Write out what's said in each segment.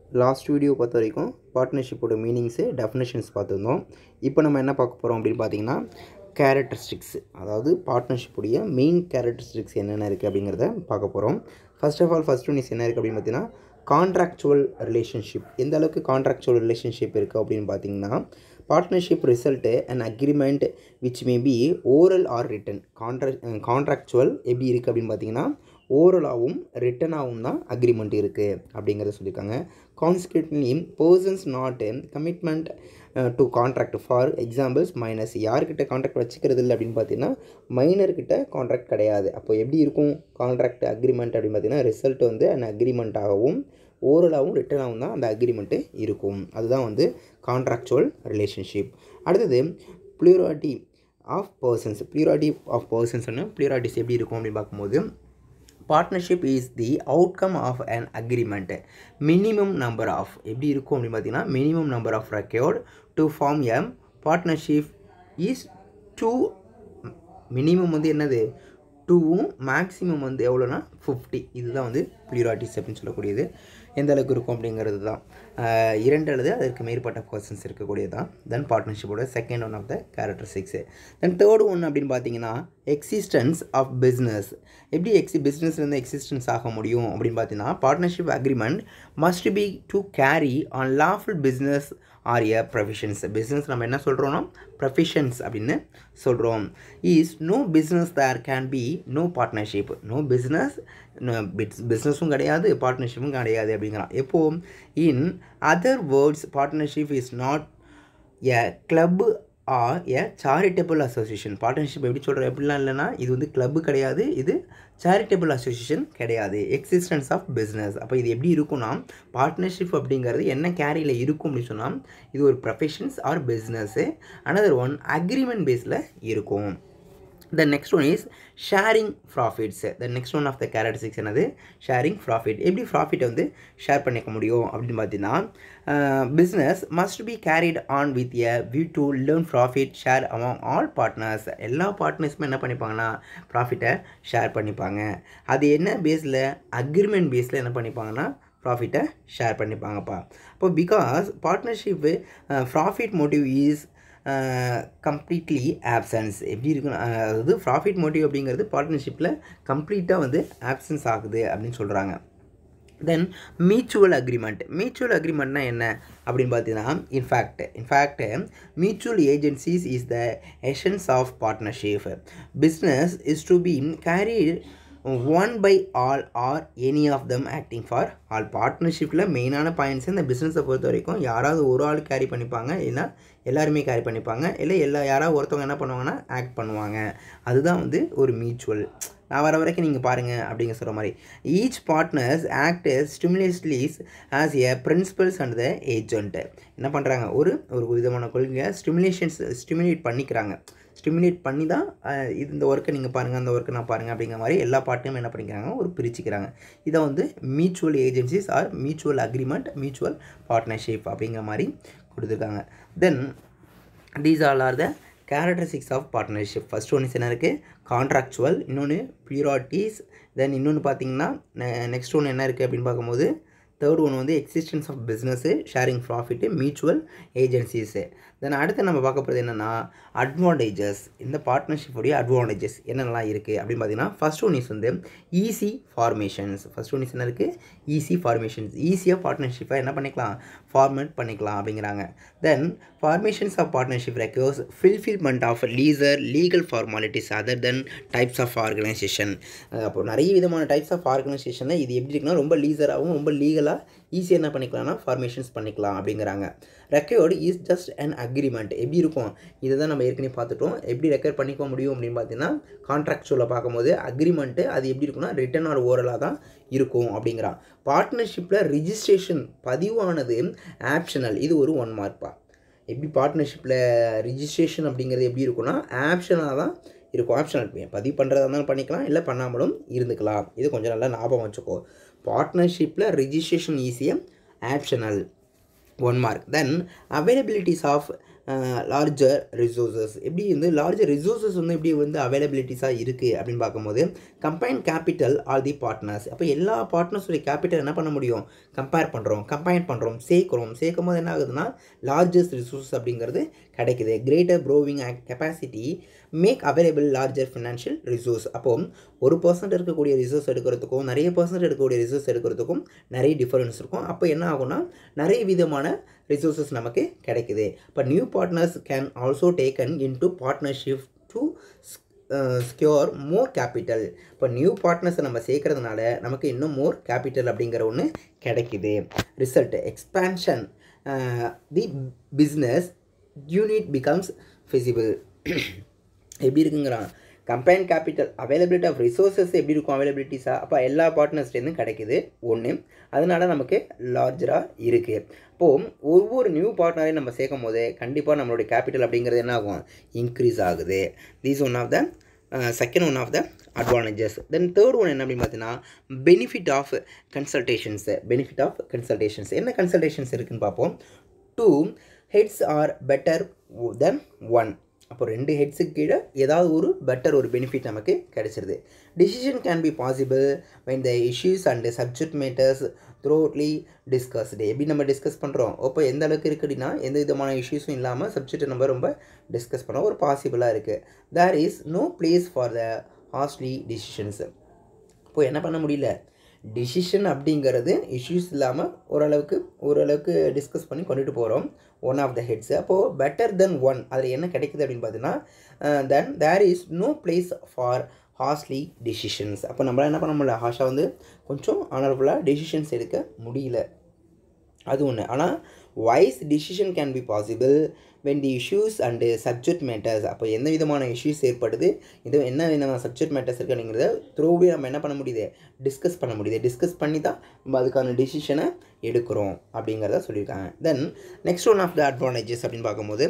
last video பொறுத்த வரைக்கும் பார்ட்னர்ஷிப்போட meanings definitions பார்த்துருந்தோம் இப்போ நம்ம என்ன பார்க்க போகிறோம் அப்படின்னு பார்த்தீங்கன்னா கேரக்டரிஸ்டிக்ஸ் அதாவது பார்ட்னர்ஷிப்புடைய மெயின் கேரக்டரிஸ்டிக்ஸ் என்னென்ன இருக்குது அப்படிங்கிறத பார்க்க போகிறோம் first of all first one is என்ன இருக்குது அப்படின்னு பார்த்தீங்கன்னா கான்ட்ராக்சுவல் ரிலேஷன்ஷிப் எந்த அளவுக்கு கான்ட்ராக்சுவல் ரிலேஷன்ஷிப் இருக்குது அப்படின்னு பார்த்தீங்கன்னா partnership result and agreement which may be oral or written contract contractual எப்படி இருக்குது அப்படின்னு பார்த்தீங்கன்னா ஓரலாகவும் ரிட்டனாகவும் தான் அக்ரிமெண்ட் இருக்குது அப்படிங்கிறத சொல்லியிருக்காங்க concretely persons not commitment to contract for examples minus யார்கிட்ட கான்ட்ராக்ட் வச்சுக்கிறது இல்லை அப்படின்னு பார்த்தீங்கன்னா மைனர்கிட்ட கான்ட்ராக்ட் கிடையாது அப்போ எப்படி இருக்கும் கான்ட்ராக்ட் அக்ரிமெண்ட் அப்படின்னு பார்த்தீங்கன்னா ரிசல்ட் வந்து அண்ட் அக்ரிமெண்ட்டாகவும் ஓரலாகவும் ரிட்டனாகவும் தான் அந்த அக்ரிமெண்ட்டு இருக்கும் அதுதான் வந்து கான்ட்ராக்சுவல் ரிலேஷன்ஷிப் அடுத்தது plurality of persons plurality of பர்சன்ஸ்னு ப்ளூராட்டிஸ் எப்படி இருக்கும் அப்படின்னு பார்க்கும்போது partnership is the outcome of an agreement minimum number of எப்படி இருக்கும் அப்படின்னு பார்த்தீங்கன்னா minimum number of record to form a partnership is two minimum வந்து என்னது டூவும் மேக்ஸிமம் வந்து எவ்வளோனா ஃபிஃப்டி இதுதான் வந்து ப்ளூராட்டிஸ் அப்படின்னு சொல்லக்கூடியது எந்த அளவுக்கு இருக்கும் அப்படிங்கிறது தான் இரண்டு அல்லது அதற்கு மேற்பட்ட பர்சன்ஸ் இருக்கக்கூடியது தான் தென் பார்ட்னர்ஷிப்போட second one of the characteristics then third one அப்படின்னு பார்த்தீங்கன்னா எக்ஸிஸ்டன்ஸ் ஆஃப் பிஸ்னஸ் எப்படி எக்ஸி பிஸ்னஸ்லேருந்து எக்ஸிஸ்டன்ஸ் ஆக முடியும் அப்படின்னு பார்த்தீங்கன்னா partnership agreement must be to carry on lawful business or a professions business நம்ம என்ன சொல்கிறோன்னா ப்ரொஃபிஷன்ஸ் அப்படின்னு சொல்கிறோம் is no business there can be no partnership no business பிஸ்னஸும் கிடையாது பார்ட்னர்ஷிப்பும் கிடையாது அப்படிங்கிறான் எப்போ in other words partnership is not a club R a charitable association partnership எப்படி சொல்கிறோம் எப்படிலாம் இல்லைன்னா இது வந்து கிளப்பு கிடையாது இது சேரிட்டபிள் அசோசியேஷன் கிடையாது எக்ஸிஸ்டன்ஸ் ஆஃப் பிஸ்னஸ் அப்போ இது எப்படி இருக்கும்னா பார்ட்னர்ஷிப் அப்படிங்கிறது என்ன கேரியில் இருக்கும் அப்படின்னு சொன்னால் இது ஒரு professions or business another one agreement பேஸில் இருக்கும் the next one is sharing profits the next one of the characteristics என்னது ஷேரிங் ப்ராஃபிட் எப்படி ப்ராஃபிட்டை வந்து ஷேர் பண்ணிக்க முடியும் அப்படின்னு பார்த்தீங்கன்னா business must be carried on with a view to learn profit share among all partners எல்லா பார்ட்னர்ஸுமே என்ன பண்ணிப்பாங்கன்னா ப்ராஃபிட்டை ஷேர் பண்ணிப்பாங்க அது என்ன பேஸில் அக்ரிமெண்ட் பேஸில் என்ன பண்ணிப்பாங்கன்னா ப்ராஃபிட்டை ஷேர் பண்ணிப்பாங்கப்பா அப்போ because partnership profit motive is completely absence எப்படி இருக்குன்னு அதாவது ப்ராஃபிட் மோட்டிவ் அப்படிங்கிறது பார்ட்னர்ஷிப்பில் கம்ப்ளீட்டாக வந்து ஆப்சன்ஸ் ஆகுது அப்படின்னு சொல்கிறாங்க தென் மியூச்சுவல் அக்ரிமெண்ட் மியூச்சுவல் அக்ரிமெண்ட்னா என்ன அப்படின்னு பார்த்தீங்கன்னா in fact in fact mutual agencies is the essence of partnership business is to be carried on by all or any of them acting for all பார்ட்னர்ஷிப்பில் மெயினான பாயிண்ட்ஸ் இந்த பிஸ்னஸை பொறுத்த வரைக்கும் யாராவது ஒரு ஆள் கேரி பண்ணிப்பாங்க இல்லைன்னா எல்லாருமே கேரி பண்ணிப்பாங்க இல்லை எல்லா யாராவது ஒருத்தவங்க என்ன பண்ணுவாங்கன்னா ஆக்ட் பண்ணுவாங்க அதுதான் வந்து ஒரு மியூச்சுவல் நான் வர வரைக்கும் நீங்கள் பாருங்கள் அப்படிங்க சொல்கிற மாதிரி ஈச் பார்ட்னர்ஸ் ஆக்ட் ஸ்டிமுலேஸ்லீஸ் as a principals and the agent என்ன பண்ணுறாங்க ஒரு ஒரு விதமான கொள்கையை ஸ்டிமுலேஷன்ஸ் ஸ்டிமுலேட் பண்ணிக்கிறாங்க ஸ்டிமுலேட் பண்ணி தான் இது இந்த ஒர்க்கை நீங்கள் பாருங்கள் அந்த ஒர்க்கை நான் பாருங்கள் அப்படிங்கிற மாதிரி எல்லா பார்ட்டையும் என்ன பண்ணிக்கிறாங்க ஒரு பிரிச்சுக்கிறாங்க இதை வந்து mutual agencies or mutual agreement mutual partnership அப்படிங்கிற மாதிரி கொடுத்துருக்காங்க then these all are the characteristics of partnership first ஒன்று என்ன இருக்குது கான்ட்ராக்சுவல் இன்னொன்று ப்யூராட்டிஸ் தென் இன்னொன்று பார்த்தீங்கன்னா நெக்ஸ்ட் ஒன்று என்ன இருக்குது அப்படின்னு பார்க்கும்போது தேர்ட் ஒன்று வந்து existence of business sharing profit mutual agencies then அடுத்து நம்ம பார்க்க போகிறது என்னென்னா அட்வான்டேஜஸ் இந்த பார்ட்னர்ஷிப்புடைய அட்வான்டேஜஸ் என்னென்னலாம் இருக்குது அப்படின்னு பார்த்தீங்கன்னா ஃபஸ்ட் ஒன் இஸ் வந்து easy formations first one is என்ன இருக்குது ஈஸி ஃபார்மேஷன்ஸ் ஈஸியாக பார்ட்னர்ஷிப்பை என்ன பண்ணிக்கலாம் ஃபார்மேட் பண்ணிக்கலாம் அப்படிங்கிறாங்க then formations of partnership requires fulfilment of lesser legal formalities other then types of organisation அப்போ நிறைய விதமான டைப்ஸ் ஆஃப் ஆர்கனைசேஷனில் இது எப்படி இருக்குன்னா ரொம்ப லீசராகவும் ரொம்ப லீகலாக ஈஸியாக என்ன பண்ணிக்கலாம்னா ஃபார்மேஷன்ஸ் பண்ணிக்கலாம் அப்படிங்கிறாங்க record is just an agreement எப்படி இருக்கும் இதை தான் நம்ம ஏற்கனவே பார்த்துட்டோம் எப்படி ரெக்கார்ட் பண்ணிக்க முடியும் அப்படின்னு பார்த்தீங்கன்னா கான்ட்ராக்சுவலில் பார்க்கும்போது அக்ரிமெண்ட்டு அது எப்படி இருக்குன்னா ரிட்டன் ஆர் ஓரலாக தான் இருக்கும் அப்படிங்கிறான் பார்ட்னர்ஷிப்பில் ரிஜிஸ்ட்ரேஷன் பதிவானது ஆப்ஷனல் இது ஒரு ஒன் மார்க்பா எப்படி பார்ட்னர்ஷிப்பில் ரிஜிஸ்ட்ரேஷன் அப்படிங்கிறது எப்படி இருக்குன்னா ஆப்ஷனாக தான் இருக்கும் ஆப்ஷனல் பதிவு பண்ணுறதா இருந்தாலும் பண்ணிக்கலாம் இல்லை பண்ணாமலும் இருந்துக்கலாம் இது கொஞ்சம் நல்லா ஞாபகம் வச்சுக்கோ பார்ட்னர்ஷிப்பில் ரிஜிஸ்ட்ரேஷன் ஈஸியாக optional one mark then availabilities of larger resources எப்படி வந்து லார்ஜர் ரிசோர்ஸஸ் வந்து எப்படி வந்து அவைலபிலிட்டிஸாக இருக்குது அப்படின்னு பார்க்கும்போது combine capital or the partners அப்போ எல்லா பார்ட்னர்ஸுடைய கேபிட்டல் என்ன பண்ண முடியும் கம்பேர் பண்ணுறோம் கம்பைன் பண்ணுறோம் சேர்க்குறோம் சேர்க்கும் போது என்ன ஆகுதுன்னா லார்ஜஸ்ட் ரிசோர்ஸ் அப்படிங்கிறது கிடைக்குது greater borrowing capacity make available larger financial resource அப்போ ஒரு பர்சன்ட் இருக்கக்கூடிய ரிசோர்ஸ் எடுக்கிறதுக்கும் நிறைய பர்சன்ட் எடுக்கக்கூடிய ரிசோர்ஸ் எடுக்கிறதுக்கும் நிறைய டிஃபரன்ஸ் இருக்கும் அப்போ என்ன ஆகும்னா நிறைய விதமான ரிசோர்ஸஸ் நமக்கு கிடைக்குது இப்போ new partners can also taken in to partnership to secure more capital இப்போ நியூ பார்ட்னர்ஸை நம்ம சேர்க்கறதுனால நமக்கு இன்னும் மோர் கேபிட்டல் அப்படிங்கிற ஒன்று கிடைக்குது result expansion the business unit becomes feasible எப்படி இருக்குங்கிறான் combine capital availability of resources எப்படி இருக்கும் அவைலபிலிட்டிஸாக அப்போ எல்லா பார்ட்னர்ஸ்லேருந்து கிடைக்குது ஒன்று அதனால நமக்கு லார்ஜராக இருக்குது இப்போது ஒவ்வொரு நியூ பார்ட்னரையும் நம்ம சேர்க்கும் போது கண்டிப்பாக நம்மளுடைய கேபிட்டல் அப்படிங்கிறது என்ன ஆகும் இன்க்ரீஸ் ஆகுது these one of the second one of the advantages then third one என்ன அப்படின்னு பார்த்தீங்கன்னா benefit of consultations benefit of consultations என்ன கன்சல்டேஷன்ஸ் இருக்குன்னு பார்ப்போம் two heads are better than one அப்போ ரெண்டு ஹெட்ஸுக்கு கீழே ஏதாவது ஒரு பெட்டர் ஒரு பெனிஃபிட் நமக்கு கிடைச்சிருது decision can be possible when the issues and subject matters thoroughly discussed எப்படி நம்ம டிஸ்கஸ் பண்ணுறோம் அப்போ எந்த அளவுக்கு இருக்குதுன்னா எந்த விதமான இஷ்யூஸும் இல்லாமல் சப்ஜெக்டை நம்ம ரொம்ப டிஸ்கஸ் பண்ண ஒரு பாசிபிளாக இருக்குது there is no place for the hastily decisions இப்போ என்ன பண்ண முடியல டிசிஷன் அப்படிங்கிறது இஷ்யூஸ் இல்லாமல் ஓரளவுக்கு ஓரளவுக்கு டிஸ்கஸ் பண்ணி கொண்டுட்டு போகிறோம் ஒன் ஆஃப் த ஹெட்ஸு அப்போது பெட்டர் தென் ஒன் அதில் என்ன கிடைக்குது அப்படின்னு பார்த்தீங்கன்னா then there is no place for hastily decisions அப்போ நம்மளால் என்ன பண்ண முடியல ஹாஷாக வந்து கொஞ்சம் ஆனரபுளாக டெசிஷன்ஸ் எடுக்க முடியல அது ஒன்று ஆனால் wise decision can be possible when the issues and subject matters அப்போ எந்த விதமான இஷ்யூஸ் ஏற்படுது இது என்ன விதமான சப்ஜெக்ட் மேட்டர்ஸ் இருக்குது அப்படிங்கிறத த்ரூவே நம்ம என்ன பண்ண முடியுது டிஸ்கஸ் பண்ண முடியுது டிஸ்கஸ் பண்ணி தான் நம்ம அதுக்கான டிசிஷனை எடுக்கிறோம் அப்படிங்கிறத சொல்லியிருக்காங்க then next one of the advantages அப்படின்னு பார்க்கும்போது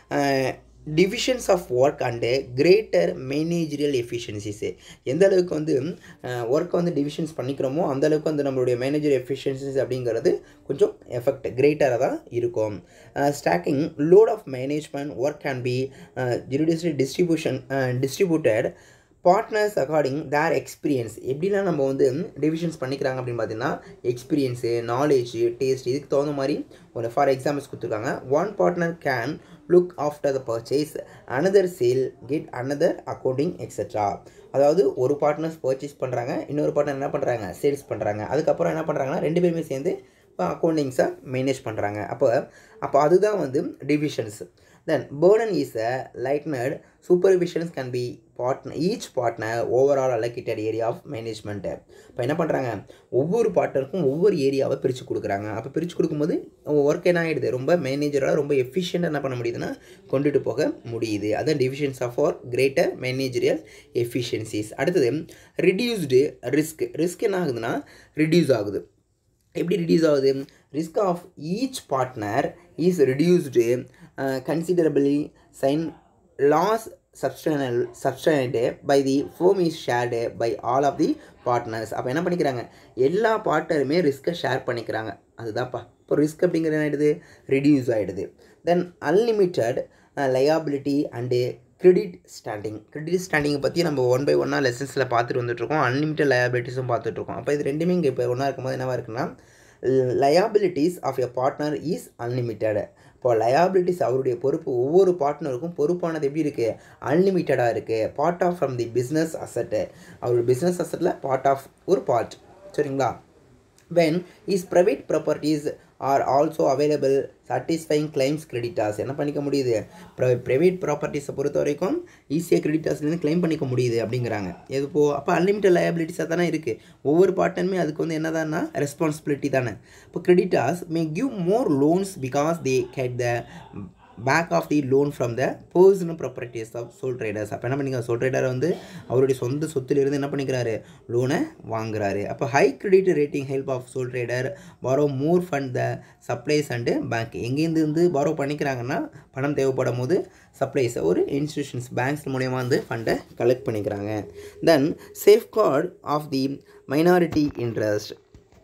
divisions of work and greater managerial efficiencies எந்த அளவுக்கு வந்து ஒர்க்கை வந்து டிவிஷன்ஸ் பண்ணிக்கிறோமோ அந்த அளவுக்கு வந்து நம்மளுடைய மேனேஜர் எஃபிஷியன்சிஸ் அப்படிங்கிறது கொஞ்சம் எஃபெக்ட் கிரேட்டராக தான் இருக்கும் stacking load of management work can be judicially distribution distributed partners according their experience எப்படிலாம் நம்ம வந்து டிவிஷன்ஸ் பண்ணிக்கிறாங்க அப்படின்னு பார்த்தீங்கன்னா எக்ஸ்பீரியன்ஸு நாலேஜ் டேஸ்ட் இதுக்கு தகுந்த மாதிரி ஒரு ஃபார் எக்ஸாம்பிள்ஸ் கொடுத்துருக்காங்க one partner can look after the purchase another sale get another accounting extra அதாவது ஒரு பார்ட்னர்ஸ் பர்ச்சேஸ் பண்ணுறாங்க இன்னொரு பார்ட்னர் என்ன பண்ணுறாங்க சேல்ஸ் பண்ணுறாங்க அதுக்கப்புறம் என்ன பண்ணுறாங்கன்னா ரெண்டு பேருமே சேர்ந்து இப்போ அக்கௌண்டிங்ஸை மேனேஜ் பண்ணுறாங்க அப்போ அப்போ அதுதான் வந்து divisions then burden is a lightened supervisions can be partner each partner overall allocated area of management இப்போ என்ன பண்ணுறாங்க ஒவ்வொரு பார்ட்னருக்கும் ஒவ்வொரு ஏரியாவை பிரித்து கொடுக்குறாங்க அப்போ பிரித்து கொடுக்கும்போது ஒர்க் என்ன ஆகிடுது ரொம்ப மேனேஜராக ரொம்ப எஃபிஷியண்ட்டாக என்ன பண்ண முடியுதுன்னா கொண்டுட்டு போக முடியுது அதான் divisions of or greater managerial efficiencies அடுத்தது ரிடியூஸ்டு ரிஸ்க் ரிஸ்க் என்ன ஆகுதுன்னா ரிடியூஸ் ஆகுது எப்படி ரிடியூஸ் ஆகுது risk of each partner is reduced considerably since loss substantial sustained by the firm is shared by all of the partners அப்போ என்ன பண்ணிக்கிறாங்க எல்லா பார்ட்னருமே ரிஸ்க்கை ஷேர் பண்ணிக்கிறாங்க அதுதான்ப்பா இப்போ ரிஸ்க் அப்படிங்கிறது என்ன ஆகிடுது ரிடியூஸ் ஆகிடுது then unlimited liability and credit standing credit ஸ்டாண்டிங்கை பற்றி நம்ம ஒன் பை ஒன்னாக லெசன்ஸில் பார்த்துட்டு வந்துட்டுருக்கோம் அன்லிமிட்டட் லயபிலிட்டிஸும் பார்த்துட்ருக்கோம் அப்போ இது ரெண்டுமே இங்கே இப்போ ஒன்றா இருக்கும்போது என்னவா இருக்குன்னா liabilities of a partner is unlimited இப்போ லயபிலிட்டிஸ் அவருடைய பொறுப்பு ஒவ்வொரு பார்ட்னருக்கும் பொறுப்பானது எப்படி இருக்குது அன்லிமிட்டடாக இருக்குது part of from the business asset அவருடைய பிஸ்னஸ் அசட்டில் பார்ட் ஆஃப் ஒரு பார்ட் சரிங்களா when is private properties are also available satisfying claims creditors என்ன பண்ணிக்க முடியுது ப்ரைவேட் ப்ராப்பர்ட்டிஸை பொறுத்த வரைக்கும் ஈஸியாக கிரெடிட்டாஸ்லேருந்து கிளைம் பண்ணிக்க முடியுது அப்படிங்கிறாங்க இது போ அப்போ அன்லிமிட்டட் லயபிலிட்டிஸாக தானே இருக்குது ஒவ்வொரு பார்ட்டனுமே அதுக்கு வந்து என்ன தானே ரெஸ்பான்சிபிலிட்டி தானே இப்போ creditors may give more loans because they get the back of the loan from the personal properties of sole traders அப்போ என்ன பண்ணிக்கிறார் சோல் ட்ரேடர் வந்து அவருடைய சொந்த சொத்துலேருந்து என்ன பண்ணிக்கிறாரு லோனை வாங்குறாரு அப்போ high credit rating help of sole trader borrow more fund the supplies and bank எங்கேருந்து வந்து பாரோ பண்ணிக்கிறாங்கன்னா பணம் தேவைப்படும் போது சப்ளைஸ் ஒரு இன்ஸ்டியூஷன்ஸ் பேங்க்ஸ் மூலயமா வந்து ஃபண்டை கலெக்ட் பண்ணிக்கிறாங்க then safeguard of the minority interest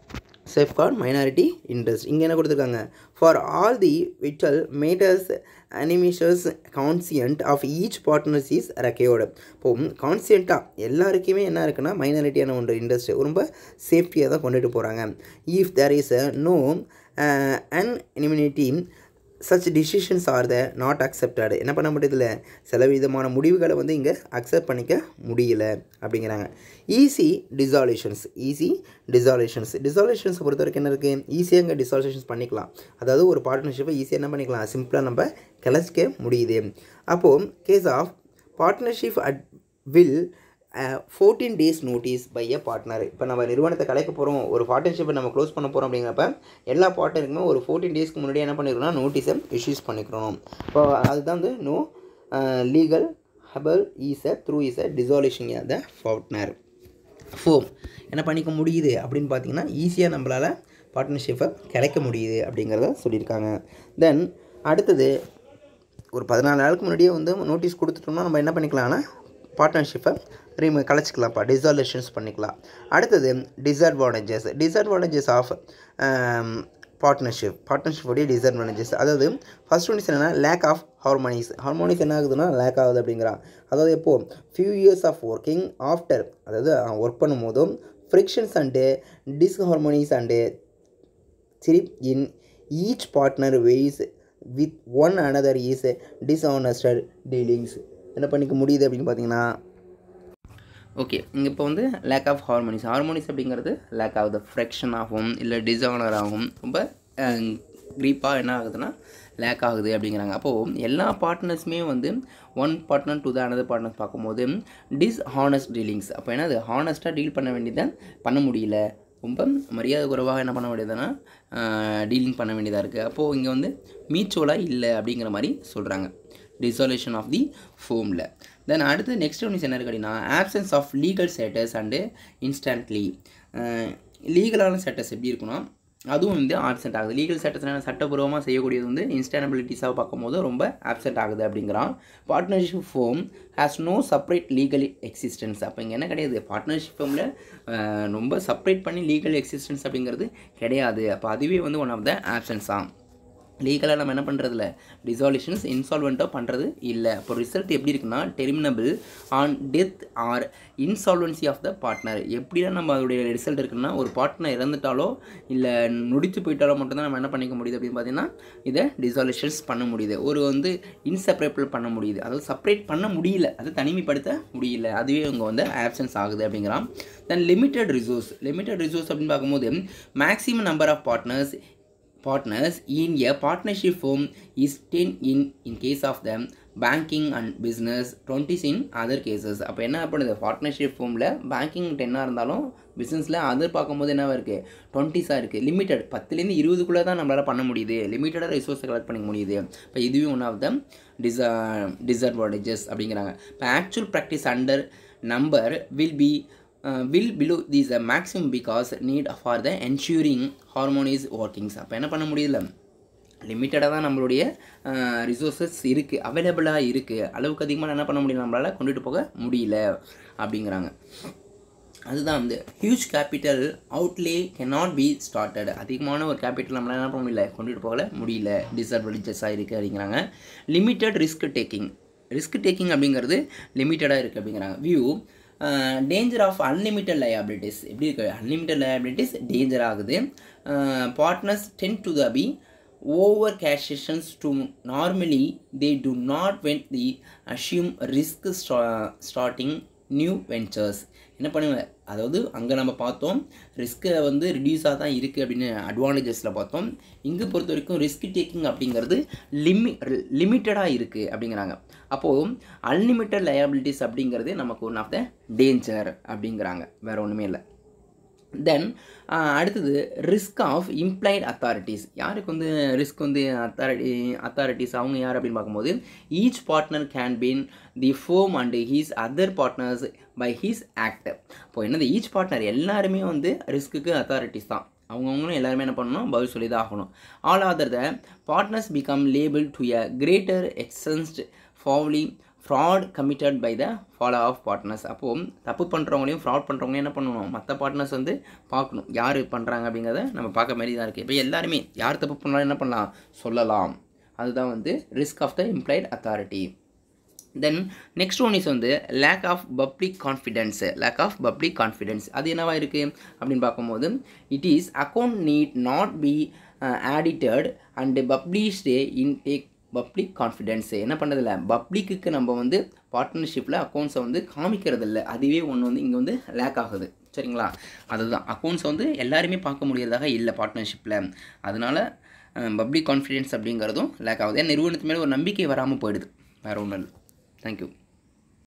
safeguard minority interest இங்கே என்ன கொடுத்துருக்காங்க for all the vital matters and measures consent of each partners is ரெக்கையோடு இப்போ கான்சியண்ட்டாக எல்லாருக்குமே என்ன இருக்குன்னா மைனாரிட்டியான ஒன்று இன்ட்ரெஸ்ட் ரொம்ப சேஃப்டியாக தான் கொண்டுட்டு போகிறாங்க if there is a no an unanimity such decisions are the not accepted என்ன பண்ண முடியதில்ல சில விதமான முடிவுகளை வந்து இங்கே அக்செப்ட் பண்ணிக்க முடியல அப்படிங்கிறாங்க ஈஸி டிசால்யூஷன்ஸ் ஈஸி டிசால்யூஷன்ஸ் டிசால்யூஷன்ஸ் பொறுத்த வரைக்கும் என்ன இருக்குது ஈஸியாக இங்கே டிசால்யூஷன்ஸ் பண்ணிக்கலாம் அதாவது ஒரு பார்ட்னர்ஷிப்பை ஈஸியாக என்ன பண்ணிக்கலாம் சிம்பிளாக நம்ம கிளச்சிக்க முடியுது அப்போது case of partnership at will fourteen days notice by a partner இப்போ நம்ம நிறுவனத்தை கலைக்க போகிறோம் ஒரு பார்ட்னர்ஷிப்பை நம்ம க்ளோஸ் பண்ண போகிறோம் அப்படிங்கிறப்ப எல்லா பார்ட்னருக்குமே ஒரு ஃபோர்டீன் டேஸ்க்கு முன்னாடி என்ன பண்ணிக்கிறோம்னா நோட்டீஸை இஷ்யூஸ் பண்ணிக்கிறோம் இப்போ அதுதான் வந்து நோ லீகல் ஹபல் is a through is a dissolution the partner firm என்ன பண்ணிக்க முடியுது அப்படின்னு பார்த்தீங்கன்னா ஈஸியாக நம்மளால் பார்ட்னர்ஷிப்பை கிடைக்க முடியுது அப்படிங்கிறத சொல்லியிருக்காங்க தென் அடுத்தது ஒரு பதினாலு நாளுக்கு முன்னாடியே வந்து நோட்டீஸ் கொடுத்துட்டோம்னா நம்ம என்ன பண்ணிக்கலாம்னா பார்ட்னர்ஷிப்பை ரீமு கலைச்சிக்கலாம்ப்பா டிசால்யூஷன்ஸ் பண்ணிக்கலாம் அடுத்தது டிஸ்அட்வான்டேஜஸ் டிஸ்அட்வான்டேஜஸ் ஆஃப் பார்ட்னர்ஷிப் பார்ட்னர்ஷிப்போடைய டிஸ்அட்வான்டேஜஸ் அதாவது ஃபர்ஸ்ட் ஒன்ஸ் என்னென்னா லேக் ஆஃப் ஹார்மோனிஸ் ஹார்மோனிஸ் என்ன ஆகுதுன்னா லேக் ஆகுது அப்படிங்கிறான் அதாவது எப்போது few years of working after அதாவது ஒர்க் பண்ணும்போதும் frictions and disharmonies and strife in each partner ways with one another is dishonested dealings என்ன பண்ணிக்க முடியுது அப்படின்னு பார்த்தீங்கன்னா ஓகே இங்கே இப்போ வந்து லேக் ஆஃப் ஹார்மோனிஸ் ஹார்மோனிஸ் அப்படிங்கிறது லேக் ஆகுது ஃப்ரெக்ஷன் ஆகும் இல்லை டிஸானர் ஆகும் ரொம்ப க்ரீப்பாக என்ன ஆகுதுன்னா லேக் ஆகுது அப்படிங்கிறாங்க அப்போது எல்லா பார்ட்னர்ஸுமே வந்து one partner to the another partners பார்க்கும்போது டிஸ்ஹானஸ்ட் டீலிங்ஸ் அப்போ என்னது ஹானஸ்ட்டாக டீல் பண்ண வேண்டியதை பண்ண முடியல ரொம்ப மரியாதை குறைவாக என்ன பண்ண வேண்டியதுன்னா டீலிங் பண்ண வேண்டியதாக இருக்குது அப்போது இங்கே வந்து மீச்சோலாக இல்லை அப்படிங்கிற மாதிரி சொல்கிறாங்க டிசாலேஷன் ஆஃப் தி ஃபோமில் தென் அடுத்து நெக்ஸ்ட் ஒன்று என்ன இருக்குது அப்படின்னா absence of legal status and instantly லீகலான ஸ்டேட்டஸ் எப்படி இருக்குன்னா அதுவும் வந்து ஆப்சென்ட் ஆகுது லீகல் ஸ்டேட்டஸ் சட்டப்பூர்வமாக செய்யக்கூடியது வந்து இன்ஸ்டானபிலிட்டிஸாக பார்க்கும்போது ரொம்ப ஆப்சென்ட் ஆகுது அப்படிங்கிறான் partnership firm has no separate legal existence அப்போ இங்கே என்ன கிடையாது பார்ட்னர்ஷிப் ஃபோமில் ரொம்ப செப்பரேட் பண்ணி லீகல் எக்ஸிஸ்டன்ஸ் அப்படிங்கிறது கிடையாது அப்போ அதுவே வந்து ஒன் ஆஃப் த ஆப்சன்ஸ் தான் லீகலாக நம்ம என்ன பண்ணுறதில்ல டிசால்யூஷன்ஸ் இன்சால்வெண்ட்டாக பண்ணுறது இல்லை அப்போ ரிசல்ட் எப்படி இருக்குன்னா terminable on death or insolvency of the partner எப்படிலாம் நம்ம அதோடைய ரிசல்ட் இருக்குன்னா ஒரு பார்ட்னர் இறந்துட்டாலோ இல்லை நொடித்து போயிட்டாலோ மட்டும்தான் நம்ம என்ன பண்ணிக்க முடியுது அப்படின்னு பார்த்தீங்கன்னா இதை டிசால்யூஷன்ஸ் பண்ண முடியுது ஒரு வந்து இன்செப்பரேபிள் பண்ண முடியுது அதாவது செப்பரேட் பண்ண முடியல அது தனிமைப்படுத்த முடியல அதுவே இவங்க வந்து ஆப்சன்ஸ் ஆகுது அப்படிங்கிறான் then limited resource limited resource அப்படின்னு பார்க்கும்போது maximum number of partners partners in a partnership firm is 10 in in case of them banking and business twenties in other cases அப்போ என்ன பண்ணுது பார்ட்னர்ஷிப் ஃபோமில் பேங்கிங் டென்னாக இருந்தாலும் பிஸ்னஸில் அதர் பார்க்கும்போது என்னவா இருக்குது டுவெண்ட்டிஸாக இருக்குது லிமிட்டட் பத்துலேருந்து இருபதுக்குள்ளே தான் நம்மளால் பண்ண முடியுது லிமிட்டடாக ரிசோர்ஸை கலெக்ட் பண்ணிக்க முடியுது இப்போ இதுவே ஒன் ஆஃப் த டிஸா டிஸ்அட்வான்டேஜஸ் அப்படிங்கிறாங்க இப்போ actual practice under number will be will below these uh maximum because need for the ensuring harmonious workings அப்போ என்ன பண்ண முடியல லிமிட்டடாக தான் நம்மளுடைய ரிசோர்ஸஸ் இருக்குது அவைலபிளாக இருக்குது அளவுக்கு அதிகமாக என்ன பண்ண முடியல நம்மளால் கொண்டுட்டு போக முடியல அப்படிங்கிறாங்க அதுதான் வந்து huge capital outlay cannot be started அதிகமான ஒரு கேபிட்டல் நம்மளால் என்ன பண்ண முடியல கொண்டுட்டு போகல முடியல டிஸ்அட்வான்டேஜஸாக இருக்குது அப்படிங்கிறாங்க limited risk taking risk taking அப்படிங்கிறது லிமிட்டடாக இருக்குது அப்படிங்கிறாங்க view danger of unlimited liabilities எப்படி இருக்கு அன்லிமிட்டட் லயபிலிட்டிஸ் டேஞ்சர் ஆகுது partners tend to the be over cautious to normally they to not when the assume risk starting new ventures என்ன பண்ணுவேன் அதாவது அங்கே நம்ம பார்த்தோம் ரிஸ்க்கை வந்து ரிடியூஸாக தான் இருக்குது அப்படின்னு அட்வான்டேஜஸில் பார்த்தோம் இங்கே பொறுத்த வரைக்கும் ரிஸ்க் டேக்கிங் அப்படிங்கிறது லிமி லிமிட்டடாக இருக்குது அப்படிங்கிறாங்க அப்போது அன்லிமிட்டட் லயபிலிட்டிஸ் அப்படிங்கிறது நமக்கு ஒன் ஆஃப் த டேஞ்சர் அப்படிங்கிறாங்க வேறு ஒன்றுமே இல்லை தென் அடுத்தது ரிஸ்க் ஆஃப் இம்ப்ளைட் அத்தாரிட்டிஸ் யாருக்கு வந்து ரிஸ்க் வந்து அத்தாரிட்டி அத்தாரிட்டிஸ் அவங்க யார் அப்படின்னு பார்க்கும்போது each partner can bind the firm and his other partners by his act இப்போ என்னது ஈச் பார்ட்னர் எல்லாருமே வந்து ரிஸ்க்குக்கு அத்தாரிட்டிஸ் தான் அவங்கவுங்களும் எல்லாருமே என்ன பண்ணணும் பதில் சொல்லி தான் ஆகணும் all other the partners become liable to a greater extent fully fraud committed by the fellow of partners அப்போது தப்பு பண்ணுறவங்களையும் ஃப்ராட் பண்ணுறவங்களையும் என்ன பண்ணணும் மற்ற பார்ட்னர்ஸ் வந்து பார்க்கணும் யார் பண்ணுறாங்க அப்படிங்கிறத நம்ம பார்க்க மாதிரி தான் இருக்குது இப்போ எல்லாருமே யார் தப்பு பண்ணாலும் என்ன பண்ணலாம் சொல்லலாம் அதுதான் வந்து risk of the implied authority then next one is வந்து lack of public confidence lack of public confidence அது என்னவா இருக்குது அப்படின்னு பார்க்கும்போது it is account need not be audited and published in take public confidence என்ன பண்ணுறதில்ல பப்ளிக்கு நம்ம வந்து பார்ட்னர்ஷிப்பில் அக்கௌண்ட்ஸை வந்து காமிக்கிறது இல்லை அதுவே ஒன்று வந்து இங்கே வந்து லேக் ஆகுது சரிங்களா அதுதான் அக்கௌண்ட்ஸை வந்து எல்லாருமே பார்க்க முடியறதாக இல்லை பார்ட்னர்ஷிப்பில் அதனால் பப்ளிக் கான்ஃபிடென்ஸ் அப்படிங்கிறதும் லேக் ஆகுது ஏன் நிறுவனத்து மேலே ஒரு நம்பிக்கை வராமல் போயிடுது வேறு ஒன்றும் இல்லை தேங்க்யூ